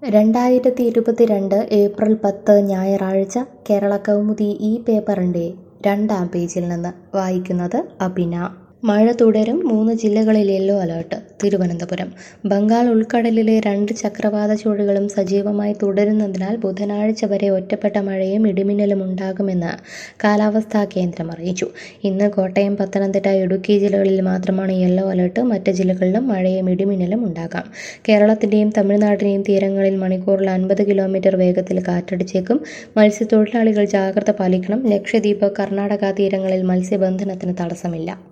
രണ്ടായിരത്തി ഇരുപത്തിരണ്ട് ഏപ്രിൽ പത്ത് ഞായറാഴ്ച കേരള കൗമുദി ഈ പേപ്പറിൻ്റെ രണ്ടാം പേജിൽ നിന്ന് വായിക്കുന്നത് അബിന മഴ തുടരും മൂന്ന് ജില്ലകളിൽ യെല്ലോ അലേർട്ട് തിരുവനന്തപുരം ബംഗാൾ ഉൾക്കടലിലെ രണ്ട് ചക്രവാത ചുഴികളും സജീവമായി തുടരുന്നതിനാൽ ബുധനാഴ്ച വരെ ഒറ്റപ്പെട്ട മഴയും ഇടിമിന്നലും ഉണ്ടാകുമെന്ന് കാലാവസ്ഥാ കേന്ദ്രം അറിയിച്ചു ഇന്ന് കോട്ടയം പത്തനംതിട്ട ഇടുക്കി ജില്ലകളിൽ മാത്രമാണ് യെല്ലോ അലേർട്ട് മറ്റ് ജില്ലകളിലും മഴയും ഇടിമിന്നലും ഉണ്ടാകാം കേരളത്തിൻ്റെയും തമിഴ്നാടിൻ്റെയും തീരങ്ങളിൽ മണിക്കൂറിൽ അൻപത് കിലോമീറ്റർ വേഗത്തിൽ കാറ്റടിച്ചേക്കും മത്സ്യത്തൊഴിലാളികൾ ജാഗ്രത പാലിക്കണം ലക്ഷദ്വീപ് കർണാടക തീരങ്ങളിൽ മത്സ്യബന്ധനത്തിന് തടസ്സമില്ല